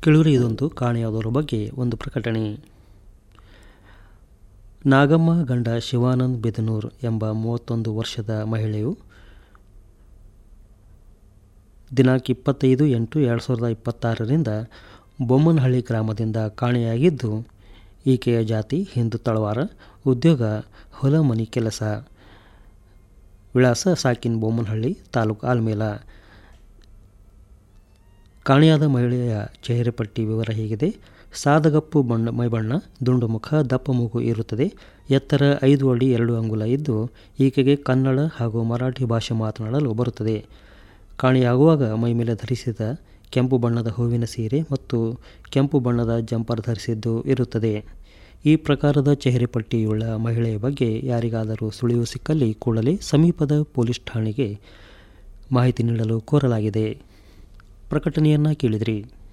ಕೆಳಗಡೆ ಇದೊಂದು ಕಾಣೆಯಾದವರ ಬಗ್ಗೆ ಒಂದು ಪ್ರಕಟಣೆ ನಾಗಮ್ಮ ಗಂಡ ಶಿವಾನಂದ್ ಬೆದನೂರ್ ಎಂಬ ಮೂವತ್ತೊಂದು ವರ್ಷದ ಮಹಿಳೆಯು ದಿನಾಂಕ ಇಪ್ಪತ್ತೈದು ಎಂಟು ಎರಡು ಸಾವಿರದ ಇಪ್ಪತ್ತಾರರಿಂದ ಬೊಮ್ಮನಹಳ್ಳಿ ಗ್ರಾಮದಿಂದ ಕಾಣೆಯಾಗಿದ್ದು ಈಕೆಯ ಜಾತಿ ಹಿಂದೂ ತಳವಾರ ಉದ್ಯೋಗ ಹೊಲ ಮನಿ ಕೆಲಸ ವಿಳಾಸ ಸಾಕಿನ್ ಬೊಮ್ಮನಹಳ್ಳಿ ತಾಲೂಕು ಆಲ್ಮೇಲ ಕಾಣೆಯಾದ ಮಹಿಳೆಯ ಚೆಹರೆ ಪಟ್ಟಿ ವಿವರ ಹೀಗಿದೆ ಸಾದಗಪ್ಪು ಬಣ್ಣ ಮೈಬಣ್ಣ ದುಂಡು ಮುಖ ದಪ್ಪ ಮೂಗು ಇರುತ್ತದೆ ಎತ್ತರ ಐದು ಅಡಿ ಎರಡು ಅಂಗುಲ ಇದ್ದು ಈಕೆಗೆ ಕನ್ನಡ ಹಾಗೂ ಮರಾಠಿ ಭಾಷೆ ಮಾತನಾಡಲು ಬರುತ್ತದೆ ಕಾಣೆಯಾಗುವಾಗ ಮೈಮೇಲೆ ಧರಿಸಿದ ಕೆಂಪು ಬಣ್ಣದ ಹೂವಿನ ಸೀರೆ ಮತ್ತು ಕೆಂಪು ಬಣ್ಣದ ಜಂಪರ್ ಧರಿಸಿದ್ದು ಇರುತ್ತದೆ ಈ ಪ್ರಕಾರದ ಚೆಹರೆ ಪಟ್ಟಿಯುಳ್ಳ ಮಹಿಳೆಯ ಬಗ್ಗೆ ಯಾರಿಗಾದರೂ ಸುಳಿವು ಸಿಕ್ಕಲ್ಲಿ ಕೂಡಲೇ ಸಮೀಪದ ಪೊಲೀಸ್ ಠಾಣೆಗೆ ಮಾಹಿತಿ ನೀಡಲು ಕೋರಲಾಗಿದೆ ಪ್ರಕಟಣೆಯನ್ನು ಕೇಳಿದ್ರಿ